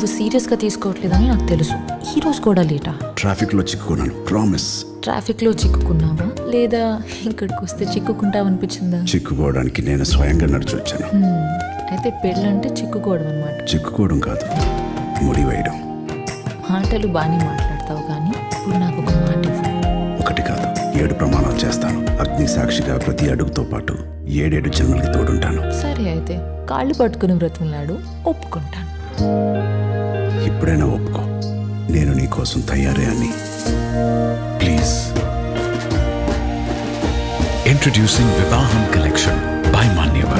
నువ్వు సీరియస్గా తీసుకోవట్లేదని నాకు తెలుసు ఈ రోజు కూడా లేటా ట్రాఫిక్లో చిక్కుకున్నాను ప్రామిస్ ట్రాఫిక్లో చిక్కుకున్నావా లేదా ఇక్కడికి వస్తే చిక్కుకుంటావనిపించిందా చిక్కుకోవడానికి నేను స్వయంగా నడిచి వచ్చాను హ్మ్, అయితే పెళ్ళంటే చిక్కుకోవడం అనమాట చిక్కుకోవడం కాదు ముడి వేయడం మాటలు బాగానే మాట్లాడతావు కానీ ఇప్పుడు నాకు ఒక మాట ఇవ్వు. ఒకటి కాదు ఏడు ప్రమాణాలు చేస్తాను అగ్ని సాక్షిగా ప్రతి అడుగుతో పాటు ఏడేడు జన్మలకి తోడుంటాను సరే అయితే కాళ్ళు పట్టుకుని బ్రతిమలాడు ఒప్పుకుంటాను ఇప్పుడైనా ఒప్పుకో నేను నీ కోసం తయారే అని please Introducing Vivaham Collection by Manyavar.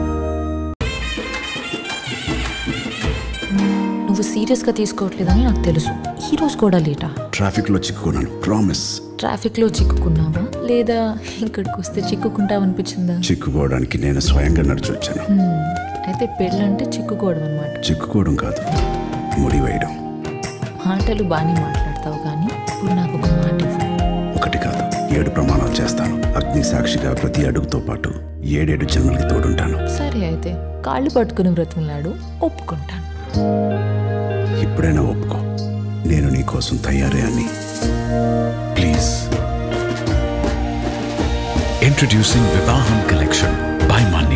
నువ్వు సీరియస్గా తీసుకోవట్లేదని నాకు తెలుసు ఈ రోజు కూడా లేటా ట్రాఫిక్లో చిక్కుకున్నాను ప్రామిస్ ట్రాఫిక్లో చిక్కుకున్నావా లేదా ఇక్కడికి వస్తే చిక్కుకుంటావనిపించిందా చిక్కుకోవడానికి నేను స్వయంగా నడిచి వచ్చాను హ్మ్, అయితే పెళ్ళంటే చిక్కుకోవడం అనమాట చిక్కుకోవడం కాదు ముడి వేయడం మాటలు బాగానే మాట్లాడతావు కానీ ఇప్పుడు నాకు ఒక మాట ఇవ్వు. ఒకటి కాదు ఏడు ప్రమాణాలు చేస్తాను అగ్ని సాక్షిగా ప్రతి అడుగుతో పాటు ఏడేడు జన్మలకి తోడుంటాను సరే అయితే కాళ్ళు పట్టుకుని బ్రతిమలాడు ఒప్పుకుంటాను ఇప్పుడైనా ఒప్పుకో నేను నీ కోసం తయారే అని please Introducing Vivaham Collection by Manyavar.